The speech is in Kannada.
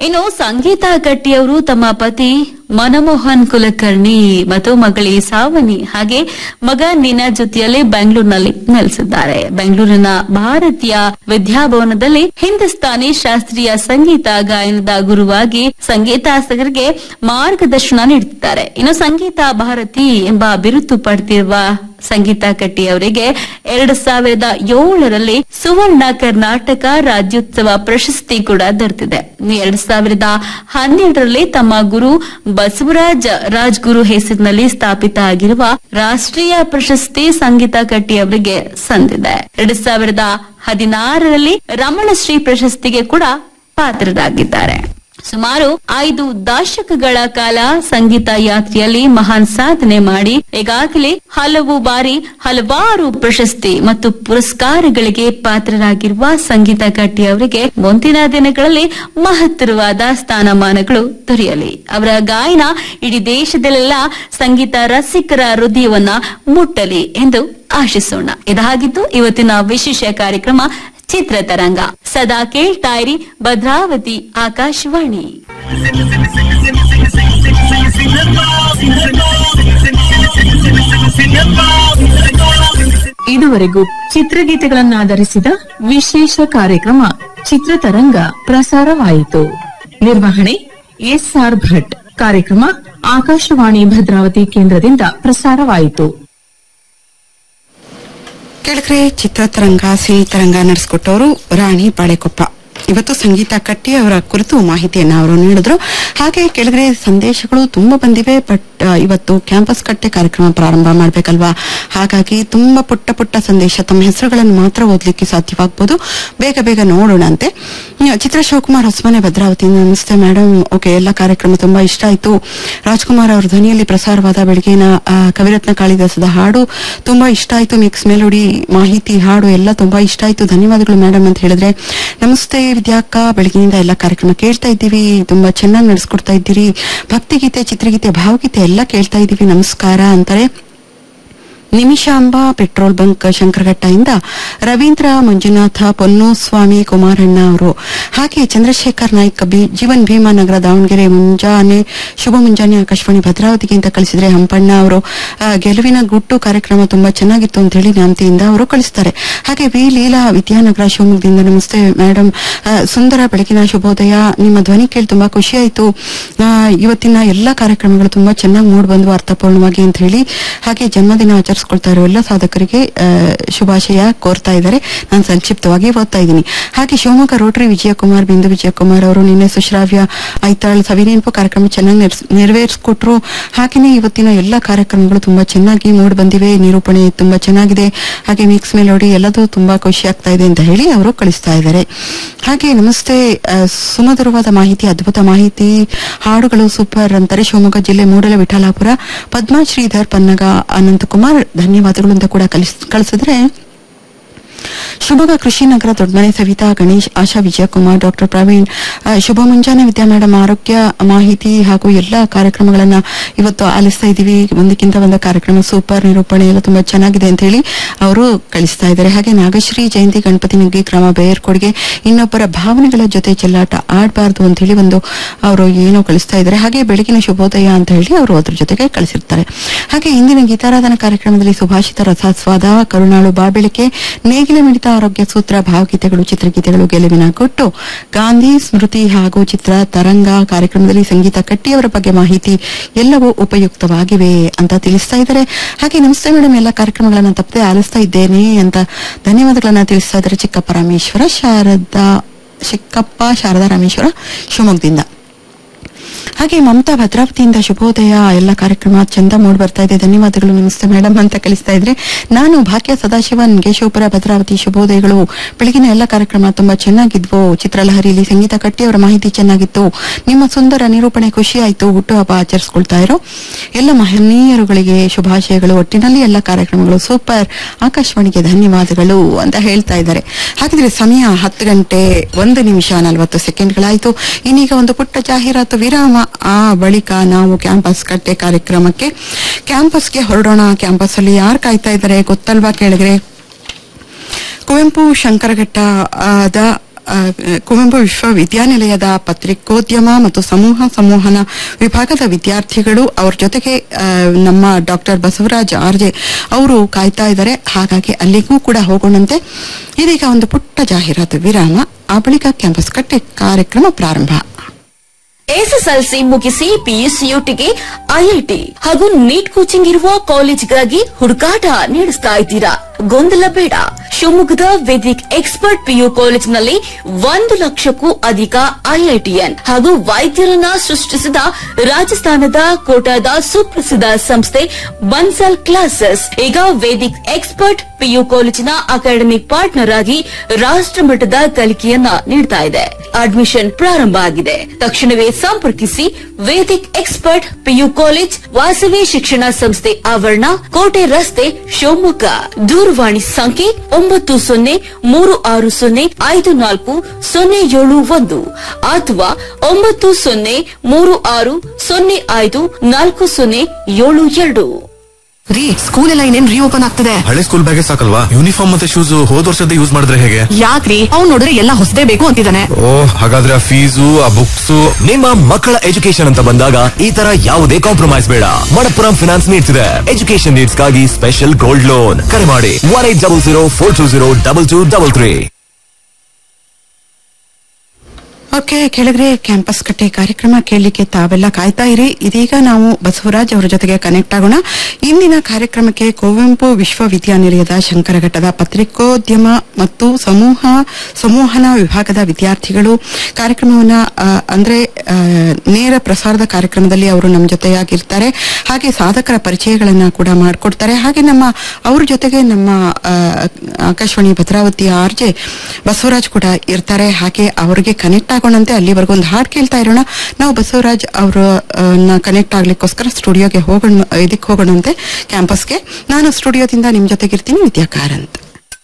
ಇನ್ನು ಸಂಗೀತ ಗಟ್ಟಿಯವರು ತಮ್ಮ ಪತಿ ಮನಮೋಹನ್ ಕುಲಕರ್ಣಿ ಮತ್ತು ಮಗಳಿ ಸಾವನಿ ಹಾಗೆ ಮಗ ನಿನ ಜೊತೆಯಲ್ಲಿ ಬೆಂಗಳೂರಿನಲ್ಲಿ ನೆಲೆಸಿದ್ದಾರೆ ಬೆಂಗಳೂರಿನ ಭಾರತೀಯ ವಿದ್ಯಾಭವನದಲ್ಲಿ ಹಿಂದೂಸ್ತಾನಿ ಶಾಸ್ತ್ರೀಯ ಸಂಗೀತ ಗಾಯನದ ಗುರುವಾಗಿ ಸಂಗೀತಾಸಕರಿಗೆ ಮಾರ್ಗದರ್ಶನ ನೀಡುತ್ತಿದ್ದಾರೆ ಇನ್ನು ಸಂಗೀತ ಭಾರತಿ ಎಂಬ ಬಿರುದು ಪಡೆದಿರುವ ಸಂಗೀತ ಕಟ್ಟಿ ಅವರಿಗೆ ಎರಡು ಸಾವಿರದ ಏಳರಲ್ಲಿ ಸುವರ್ಣ ಕರ್ನಾಟಕ ರಾಜ್ಯೋತ್ಸವ ಪ್ರಶಸ್ತಿ ಕೂಡ ದೊರೆತಿದೆ ಎರಡು ಸಾವಿರದ ಹನ್ನೆರಡರಲ್ಲಿ ತಮ್ಮ ಗುರು ಬಸವರಾಜ್ ರಾಜ್ಗುರು ಹೆಸರಿನಲ್ಲಿ ಸ್ಥಾಪಿತ ಆಗಿರುವ ರಾಷ್ಟ್ರೀಯ ಪ್ರಶಸ್ತಿ ಸಂಗೀತ ಕಟ್ಟಿ ಅವರಿಗೆ ಸಂದಿದೆ ಎರಡು ಸಾವಿರದ ಹದಿನಾರರಲ್ಲಿ ರಮಣಶ್ರೀ ಪ್ರಶಸ್ತಿಗೆ ಕೂಡ ಪಾತ್ರರಾಗಿದ್ದಾರೆ ಸುಮಾರು ಐದು ದಶಕಗಳ ಕಾಲ ಸಂಗೀತ ಯಾತ್ರೆಯಲ್ಲಿ ಮಹಾನ್ ಸಾಧನೆ ಮಾಡಿ ಈಗಾಗಲೇ ಹಲವು ಬಾರಿ ಹಲವಾರು ಪ್ರಶಸ್ತಿ ಮತ್ತು ಪುರಸ್ಕಾರಗಳಿಗೆ ಪಾತ್ರರಾಗಿರುವ ಸಂಗೀತ ಕಟ್ಟಿ ಅವರಿಗೆ ಮುಂದಿನ ದಿನಗಳಲ್ಲಿ ಮಹತ್ತರವಾದ ಸ್ಥಾನಮಾನಗಳು ದೊರೆಯಲಿ ಅವರ ಗಾಯನ ಇಡೀ ದೇಶದಲ್ಲೆಲ್ಲ ಸಂಗೀತ ರಸಿಕರ ಹೃದಯವನ್ನ ಮುಟ್ಟಲಿ ಎಂದು ಆಶಿಸೋಣ ಇದಾಗಿದ್ದು ಇವತ್ತಿನ ವಿಶೇಷ ಕಾರ್ಯಕ್ರಮ ಚಿತ್ರತರಂಗ ಸದಾ ಕೇಳ್ತಾ ಇರಿ ಭದ್ರಾವತಿ ಆಕಾಶವಾಣಿ ಇದುವರೆಗೂ ಚಿತ್ರಗೀತೆಗಳನ್ನಾಧರಿಸಿದ ವಿಶೇಷ ಕಾರ್ಯಕ್ರಮ ಚಿತ್ರತರಂಗ ಪ್ರಸಾರವಾಯಿತು ನಿರ್ವಹಣೆ ಎಸ್ಆರ್ ಭಟ್ ಕಾರ್ಯಕ್ರಮ ಆಕಾಶವಾಣಿ ಭದ್ರಾವತಿ ಕೇಂದ್ರದಿಂದ ಪ್ರಸಾರವಾಯಿತು ಕೆಳಗರೆ ಚಿತ್ರತರಂಗ ಸಿನಿತರಂಗ ನಡೆಸಿಕೊಟ್ಟವರು ರಾಣಿ ಬಾಳೆಕೊಪ್ಪ ಇವತ್ತು ಸಂಗೀತ ಕಟ್ಟಿ ಅವರ ಕುರಿತು ಮಾಹಿತಿಯನ್ನ ಅವರು ನೀಡಿದ್ರು ಹಾಗೆ ಕೆಳಗಡೆ ಸಂದೇಶಗಳು ತುಂಬಾ ಬಂದಿವೆ ಬಟ್ ಇವತ್ತು ಕ್ಯಾಂಪಸ್ ಕಟ್ಟೆ ಕಾರ್ಯಕ್ರಮ ಪ್ರಾರಂಭ ಮಾಡ್ಬೇಕಲ್ವಾ ಹಾಗಾಗಿ ತುಂಬಾ ಪುಟ್ಟ ಪುಟ್ಟ ಸಂದೇಶ ತಮ್ಮ ಹೆಸರುಗಳನ್ನು ಮಾತ್ರ ಓದ್ಲಿಕ್ಕೆ ಸಾಧ್ಯವಾಗಬಹುದು ಬೇಗ ಬೇಗ ನೋಡೋಣಂತೆ ಹ್ಮ್, ಚಿತ್ರ ಶಿವಕುಮಾರ್ ಹೊಸಮನೆ ಭದ್ರಾವತಿಯಿಂದ ನಮಸ್ತೆ ಮೇಡಮ್ ಓಕೆ ಎಲ್ಲ ಕಾರ್ಯಕ್ರಮ ತುಂಬಾ ಇಷ್ಟ ಆಯ್ತು ರಾಜ್ಕುಮಾರ್ ಅವರ ಧ್ವನಿಯಲ್ಲಿ ಪ್ರಸಾರವಾದ ಬೆಳಗಿನ ಆ, ಕವಿರತ್ನ ಕಾಳಿದಾಸದ ಹಾಡು ತುಂಬಾ ಇಷ್ಟ ಆಯ್ತು ಮಿಕ್ಸ್ ಮೆಲೋಡಿ ಮಾಹಿತಿ ಹಾಡು ಎಲ್ಲ ತುಂಬಾ ಇಷ್ಟ ಆಯ್ತು ಧನ್ಯವಾದಗಳು ಮೇಡಮ್ ಅಂತ ಹೇಳಿದ್ರೆ ನಮಸ್ತೆ ವಿದ್ಯಾಕ್ಕ ಬೆಳಗಿನಿಂದ ಎಲ್ಲ ಕಾರ್ಯಕ್ರಮ ಕೇಳ್ತಾ ಇದ್ದೀವಿ ತುಂಬಾ ಚೆನ್ನಾಗಿ ನಡೆಸ್ಕೊಡ್ತಾ ಇದ್ದೀರಿ ಭಕ್ತಿಗೀತೆ ಚಿತ್ರಗೀತೆ ಭಾವಗೀತೆ ಎಲ್ಲ ಕೇಳ್ತಾ ಇದ್ದೀವಿ ನಮಸ್ಕಾರ ಅಂತಾರೆ ನಿಮಿಷಾಂಬ ಪೆಟ್ರೋಲ್ ಬಂಕ್ ಶಂಕರಘಟ್ಟದಿಂದ ರವೀಂದ್ರ ಮಂಜುನಾಥ ಪೊನ್ನೋಸ್ವಾಮಿ ಕುಮಾರಣ್ಣ ಅವರು ಹಾಗೆ ಚಂದ್ರಶೇಖರ್ ನಾಯ್ಕ ಬಿ ಜೀವನ್ ಭೀಮಾ ನಗರ ದಾವಣಗೆರೆ ಮುಂಜಾನೆ ಶುಭ ಮುಂಜಾನೆ ಆಕಾಶವಾಣಿ ಭದ್ರಾವತಿಗೆ ಅಂತ ಕಳಿಸಿದ್ರೆ ಹಂಪಣ್ಣ ಅವರು ಆ, ಗೆಲುವಿನ ಗುಟ್ಟು ಕಾರ್ಯಕ್ರಮ ತುಂಬಾ ಚೆನ್ನಾಗಿತ್ತು ಅಂತ ಹೇಳಿ ನ್ಯಾಮತಿಯಿಂದ ಅವರು ಕಳಿಸ್ತಾರೆ ಹಾಗೆ ವಿ ಲೀಲಾ ವಿದ್ಯಾನಗರ ಶಿವಮೊಗ್ಗದಿಂದ ನಮಸ್ತೆ ಮೇಡಮ್ ಸುಂದರ ಬೆಳಗಿನ ಶುಭೋದಯ ನಿಮ್ಮ ಧ್ವನಿ ಕೇಳಿ ತುಂಬಾ ಖುಷಿ ಆಯ್ತು ಆ, ಇವತ್ತಿನ ಎಲ್ಲಾ ಕಾರ್ಯಕ್ರಮಗಳು ತುಂಬಾ ಚೆನ್ನಾಗಿ ಮೂಡ್ ಬಂದು ಅರ್ಥಪೂರ್ಣವಾಗಿ ಅಂತ ಹೇಳಿ ಹಾಗೆ ಜನ್ಮದಿನ ಆಚರಿಸ್ಕೊಳ್ತಾ ಇರೋ ಎಲ್ಲ ಸಾಧಕರಿಗೆ ಆ, ಶುಭಾಶಯ ಕೋರ್ತಾ ಇದ್ದಾರೆ ನಾನು ಸಂಕ್ಷಿಪ್ತವಾಗಿ ಓದ್ತಾ ಇದ್ದೀನಿ ಹಾಗೆ ಶಿವಮೊಗ್ಗ ರೋಟರಿ ವಿಜಯಕುಮಾರ್ ಬಿಂದು ವಿಜಯಕುಮಾರ್ ಅವರು ನಿನ್ನೆ ಸುಶ್ರಾವ್ಯ ಐತಾಳ್ ಸವಿನೆನಪು ಕಾರ್ಯಕ್ರಮ ಚೆನ್ನಾಗಿ ನೆರ್ಸ್- ನೆರವೇರಿಸ್ಕೊಟ್ರು ಹಾಗೆಯೇ ಇವತ್ತಿನ ಎಲ್ಲ ಕಾರ್ಯಕ್ರಮಗಳು ತುಂಬಾ ಚೆನ್ನಾಗಿ ಮೂಡ್ ಬಂದಿವೆ ನಿರೂಪಣೆ ತುಂಬಾ ಚೆನ್ನಾಗಿದೆ ಹಾಗೆ ಮಿಕ್ಸ್ ಮೆಲೋಡಿ ಎಲ್ಲದೂ ತುಂಬಾ ಖುಷಿ ಆಗ್ತಾ ಇದೆ ಅಂತ ಹೇಳಿ ಅವರು ಕಳಿಸ್ತಾ ಇದ್ದಾರೆ ಹಾಗೆ ನಮಸ್ತೆ ಆ, ಸುಮಧುರವಾದ ಮಾಹಿತಿ ಅದ್ಭುತ ಮಾಹಿತಿ ಹಾಡುಗಳು ಸೂಪರ್ ಅಂತಾರೆ ಶಿವಮೊಗ್ಗ ಜಿಲ್ಲೆ ಮೂಡಲ ವಿಠಲಾಪುರ ಪದ್ಮಾ ಶ್ರೀಧರ್ ಪನ್ನಗ ಅನಂತಕುಮಾರ್ ಧನ್ಯವಾದಗಳು ಅಂತ ಕೂಡ ಕಳಿಸ್ ಕಳಿಸಿದ್ರೆ ಶಿವಮೊಗ್ಗ ಕೃಷಿ ನಗರ ದೊಡ್ಡಮನೆ ಸವಿತಾ ಗಣೇಶ್ ಆಶಾ ವಿಜಯಕುಮಾರ್ ಡಾಕ್ಟರ್ ಪ್ರವೀಣ್ ಆ, ಶುಭ ಮುಂಜಾನೆ ವಿದ್ಯಾ ಮೇಡಮ್ ಆರೋಗ್ಯ ಮಾಹಿತಿ ಹಾಗೂ ಎಲ್ಲಾ ಕಾರ್ಯಕ್ರಮಗಳನ್ನ ಇವತ್ತು ಆಲಿಸ್ತಾ ಇದ್ದೀವಿ ಒಂದಕ್ಕಿಂತ ಒಂದು ಕಾರ್ಯಕ್ರಮ ಸೂಪರ್ ನಿರೂಪಣೆ ಎಲ್ಲ ತುಂಬಾ ಚೆನ್ನಾಗಿದೆ ಅಂತ ಹೇಳಿ ಅವರು ಕಳಿಸ್ತಾ ಇದ್ದಾರೆ ಹಾಗೆ ನಾಗಶ್ರೀ ಜಯಂತಿ ಗಣಪತಿ ನುಗ್ಗಿ ಕ್ರಮ ಬೇರ್ಕೊಡ್ಗೆ ಇನ್ನೊಬ್ಬರ ಭಾವನೆಗಳ ಜೊತೆ ಚೆಲ್ಲಾಟ ಆಡಬಾರ್ದು ಅಂತ ಹೇಳಿ ಒಂದು ಅವರು ಏನೋ ಕಳಿಸ್ತಾ ಇದ್ದಾರೆ ಹಾಗೆ ಬೆಳಗಿನ ಶುಭೋದಯ ಅಂತ ಹೇಳಿ ಅವರು ಅದ್ರ ಜೊತೆಗೆ ಕಳಿಸಿರ್ತಾರೆ ಹಾಗೆ ಇಂದಿನ ಗೀತಾರಾಧನಾ ಕಾರ್ಯಕ್ರಮದಲ್ಲಿ ಸುಭಾಷಿತ ರಸಾಸ್ವಾದ ಕರುಣಾಳು ಬಾಬೆಳಕೆ ನೇಗಿಲ ಮಿಡಿತ ಆರೋಗ್ಯ ಸೂತ್ರ ಭಾವಗೀತೆಗಳು ಚಿತ್ರಗೀತೆಗಳು ಗೆಲುವಿನ ಕೊಟ್ಟು ಗಾಂಧಿ ಸ್ಮೃತಿ ಹಾಗೂ ಚಿತ್ರ ತರಂಗ ಕಾರ್ಯಕ್ರಮದಲ್ಲಿ ಸಂಗೀತ ಕಟ್ಟಿಯವರ ಬಗ್ಗೆ ಮಾಹಿತಿ ಎಲ್ಲವೂ ಉಪಯುಕ್ತವಾಗಿವೆ ಅಂತ ತಿಳಿಸ್ತಾ ಇದ್ದಾರೆ ಹಾಗೆ ನಮಸ್ತೆ ಮೇಡಮ್ ಎಲ್ಲ ಕಾರ್ಯಕ್ರಮಗಳನ್ನ ತಪ್ಪದೆ ಆಲಿಸ್ತಾ ಇದ್ದೇನೆ ಅಂತ ಧನ್ಯವಾದಗಳನ್ನ ತಿಳಿಸ್ತಾ ಇದ್ದಾರೆ ಚಿಕ್ಕಪ್ಪ ರಾಮೇಶ್ವರ ಶಾರದಾ ಚಿಕ್ಕಪ್ಪ ಶಾರದಾ ರಾಮೇಶ್ವರ ಶಿವಮೊಗ್ಗದಿಂದ ಹಾಗೆ ಮಮತಾ ಭದ್ರಾವತಿಯಿಂದ ಶುಭೋದಯ ಎಲ್ಲ ಕಾರ್ಯಕ್ರಮ ಚಂದ ಮೂಡ್ ಬರ್ತಾ ಇದೆ ಧನ್ಯವಾದಗಳು ನಮಸ್ತೆ ಮೇಡಮ್ ಅಂತ ಕಳಿಸ್ತಾ ಇದ್ರೆ ನಾನು ಭಾಗ್ಯ ಸದಾಶಿವನ್ ಕೇಶವಪುರ ಭದ್ರಾವತಿ ಶುಭೋದಯಗಳು ಬೆಳಗಿನ ಎಲ್ಲ ಕಾರ್ಯಕ್ರಮ ತುಂಬಾ ಚೆನ್ನಾಗಿದ್ವು ಚಿತ್ರಲಹರಿಯಲ್ಲಿ ಸಂಗೀತ ಕಟ್ಟಿಯವರ ಮಾಹಿತಿ ಚೆನ್ನಾಗಿತ್ತು ನಿಮ್ಮ ಸುಂದರ ನಿರೂಪಣೆ ಖುಷಿ ಆಯ್ತು ಹುಟ್ಟುಹಬ್ಬ ಆಚರಿಸ್ಕೊಳ್ತಾ ಇರೋ ಎಲ್ಲ ಮಹನೀಯರುಗಳಿಗೆ ಶುಭಾಶಯಗಳು ಒಟ್ಟಿನಲ್ಲಿ ಎಲ್ಲ ಕಾರ್ಯಕ್ರಮಗಳು ಸೂಪರ್ ಆಕಾಶವಾಣಿಗೆ ಧನ್ಯವಾದಗಳು ಅಂತ ಹೇಳ್ತಾ ಇದ್ದಾರೆ ಹಾಗಿದ್ರೆ ಸಮಯ ಹತ್ತು ಗಂಟೆ ಒಂದು ನಿಮಿಷ ನಲವತ್ತು ಸೆಕೆಂಡ್ಗಳಾಯ್ತು ಇನ್ನೀಗ ಒಂದು ಪುಟ್ಟ ಜಾಹೀರಾತು ವಿರಾಮ ಆ ಬಳಿಕ ನಾವು ಕ್ಯಾಂಪಸ್ ಕಟ್ಟೆ ಕಾರ್ಯಕ್ರಮಕ್ಕೆ ಕ್ಯಾಂಪಸ್ಗೆ ಹೊರಡೋಣ ಕ್ಯಾಂಪಸ್ ಅಲ್ಲಿ ಯಾರು ಕಾಯ್ತಾ ಇದ್ದಾರೆ ಗೊತ್ತಲ್ವಾ ಕೇಳಿದ್ರೆ ಕುವೆಂಪು ಶಂಕರಘಟ್ಟ ಆದ ಆ, ಕುವೆಂಪು ವಿಶ್ವವಿದ್ಯಾನಿಲಯದ ಪತ್ರಿಕೋದ್ಯಮ ಮತ್ತು ಸಮೂಹ ಸಂವಹನ ವಿಭಾಗದ ವಿದ್ಯಾರ್ಥಿಗಳು ಅವ್ರ ಜೊತೆಗೆ ಆ, ನಮ್ಮ ಡಾಕ್ಟರ್ ಬಸವರಾಜ್ ಆರ್ಜೆ ಅವರು ಕಾಯ್ತಾ ಇದ್ದಾರೆ ಹಾಗಾಗಿ ಅಲ್ಲಿಗೂ ಕೂಡ ಹೋಗೋಣಂತೆ ಇದೀಗ ಒಂದು ಪುಟ್ಟ ಜಾಹೀರಾತು ವಿರಾಮ ಆ ಬಳಿಕ ಕ್ಯಾಂಪಸ್ ಕಟ್ಟೆ ಕಾರ್ಯಕ್ರಮ ಪ್ರಾರಂಭ ಎಸ್ಎಸ್ಎಲ್ಸಿ ಮುಗಿಸಿ ಪಿಯುಸಿಯುಟಿಗೆ ಐಐಟಿ ಹಾಗೂ ನೀಟ್ ಕೋಚಿಂಗ್ ಇರುವ ಕಾಲೇಜ್ಗಾಗಿ ಹುಡುಕಾಟ ನಡೆಸ್ತಾ ಇದ್ದೀರಾ ಗೊಂದಲ ಬೇಡ ಶಿವಮೊಗ್ಗದ ವೇದಿಕ್ ಎಕ್ಸ್ಪರ್ಟ್ ಪಿಯು ಕಾಲೇಜಿನಲ್ಲಿ ಒಂದು ಲಕ್ಷಕ್ಕೂ ಅಧಿಕ ಐಐಟಿಎನ್ ಹಾಗೂ ವೈದ್ಯರನ್ನ ಸೃಷ್ಟಿಸಿದ ರಾಜಸ್ಥಾನದ ಕೋಟಾದ ಸುಪ್ರಸಿದ್ಧ ಸಂಸ್ಥೆ ಬನ್ಸಲ್ ಕ್ಲಾಸಸ್ ಈಗ ವೇದಿಕ್ ಎಕ್ಸ್ಪರ್ಟ್ ಪಿಯು ಕಾಲೇಜಿನ ಅಕಾಡೆಮಿಕ್ ಪಾರ್ಟ್ನರ್ ಆಗಿ ರಾಷ್ಟ್ರಮಟ್ಟದ ಕಲಿಕೆಯನ್ನ ನೀಡ್ತಾ ಇದೆ ಅಡ್ಮಿಷನ್ ಪ್ರಾರಂಭ ಆಗಿದೆ ತಕ್ಷಣವೇ ಸಂಪರ್ಕಿಸಿ Vedic expert PU college Vasavi ಶಿಕ್ಷಣ ಸಂಸ್ಥೆ ಆವರಣ ಕೋಟೆ ರಸ್ತೆ ಶಿವಮೊಗ್ಗ ದೂರವಾಣಿ ಸಂಖ್ಯೆ ಒಂಬತ್ತು ಸೊನ್ನೆ ಮೂರು ಆರು ಸೊನ್ನೆ ಐದು ನಾಲ್ಕು ಸೊನ್ನೆ ಏಳು ಒಂದು ಅಥವಾ ಒಂಬತ್ತು ಸೊನ್ನೆ ಮೂರು ಆರು ಸೊನ್ನೆ ಐದು ನಾಲ್ಕು ಸೊನ್ನೆ ಏಳು ಎರಡು ರೀ ಸ್ಕೂಲ್ ಎಲ್ಲ ಇನ್ನೇನ್ ರೀಓಪನ್ ಆಗ್ತದೆ ಹಳೆ ಸ್ಕೂಲ್ ಬ್ಯಾಗೆ ಸಾಕಲ್ವಾ ಯೂನಿಫಾರ್ಮ್ ಮತ್ತೆ ಶೂಸ್ ಹೋದ್ ವರ್ಷದ ಯೂಸ್ ಮಾಡಿದ್ರೆ ಹೇಗೆ ಯಾಕ್ರಿ ಅವ್ನ್ ನೋಡಿದ್ರೆ ಎಲ್ಲ ಹೊಸದೇ ಬೇಕು ಅಂತಿದ್ದಾನೆ ಓ ಹಾಗಾದ್ರೆ ಆ ಫೀಸು ಆ ಬುಕ್ಸ್ ನಿಮ್ಮ ಮಕ್ಕಳ ಎಜುಕೇಶನ್ ಅಂತ ಬಂದಾಗ ಈ ತರ ಯಾವುದೇ ಕಾಂಪ್ರಮೈಸ್ ಬೇಡ ಮಣಪ್ಪುರಂ ಫಿನಾನ್ಸ್ ನೀಡ್ತಿದೆ ಎಜುಕೇಶನ್ ನೀಡ್ಸ್ ಗಾಗಿ ಸ್ಪೆಷಲ್ ಗೋಲ್ಡ್ ಲೋನ್ ಕರೆ ಮಾಡಿ one eight double zero four two zero double two double three okay ಕೆಳಗಡೆ ಕ್ಯಾಂಪಸ್ ಕಟ್ಟೆ ಕಾರ್ಯಕ್ರಮ ಕೇಳಲಿಕ್ಕೆ ತಾವೆಲ್ಲ ಕಾಯ್ತಾ ಇರಿ ಇದೀಗ ನಾವು ಬಸವರಾಜ್ ಅವರ ಜೊತೆಗೆ ಕನೆಕ್ಟ್ ಆಗೋಣ ಇಂದಿನ ಕಾರ್ಯಕ್ರಮಕ್ಕೆ ಕುವೆಂಪು ವಿಶ್ವವಿದ್ಯಾನಿಲಯದ ಶಂಕರಘಟ್ಟದ ಪತ್ರಿಕೋದ್ಯಮ ಮತ್ತು ಸಮೂಹ ಸಂವಹನ ವಿಭಾಗದ ವಿದ್ಯಾರ್ಥಿಗಳು ಕಾರ್ಯಕ್ರಮವನ್ನ ಆ, ಅಂದ್ರೆ ಆ, ನೇರ ಪ್ರಸಾರದ ಕಾರ್ಯಕ್ರಮದಲ್ಲಿ ಅವರು ನಮ್ಮ ಜೊತೆಯಾಗಿರ್ತಾರೆ ಹಾಗೆ ಸಾಧಕರ ಪರಿಚಯಗಳನ್ನ ಕೂಡ ಮಾಡಿಕೊಡ್ತಾರೆ ಹಾಗೆ ನಮ್ಮ ಅವ್ರ ಜೊತೆಗೆ ನಮ್ಮ ಆ, ಆಕಾಶವಾಣಿ ಭದ್ರಾವತಿಯ ಆರ್ಜೆ ಬಸವರಾಜ್ ಕೂಡ ಇರ್ತಾರೆ ಹಾಗೆ ಅವರಿಗೆ ಕನೆಕ್ಟ್ ಆಗೋಣಂತೆ ಅಲ್ಲಿವರೆಗೂ ಒಂದು ಹಾಡು ಕೇಳ್ತಾ ಇರೋಣ ನಾವು ಬಸವರಾಜ್ ಅವರ ಕನೆಕ್ಟ್ ಆಗ್ಲಿಕ್ಕೋಸ್ಕರ ಸ್ಟುಡಿಯೋಗೆ ಹೋಗೋಣ ಇದಕ್ಕೆ ಹೋಗೋಣಂತೆ ಕ್ಯಾಂಪಸ್ಗೆ ನಾನು ಸ್ಟುಡಿಯೋದಿಂದ ನಿಮ್ ಜೊತೆಗಿರ್ತೀನಿ ವಿದ್ಯಾ ಕಾರಂತ್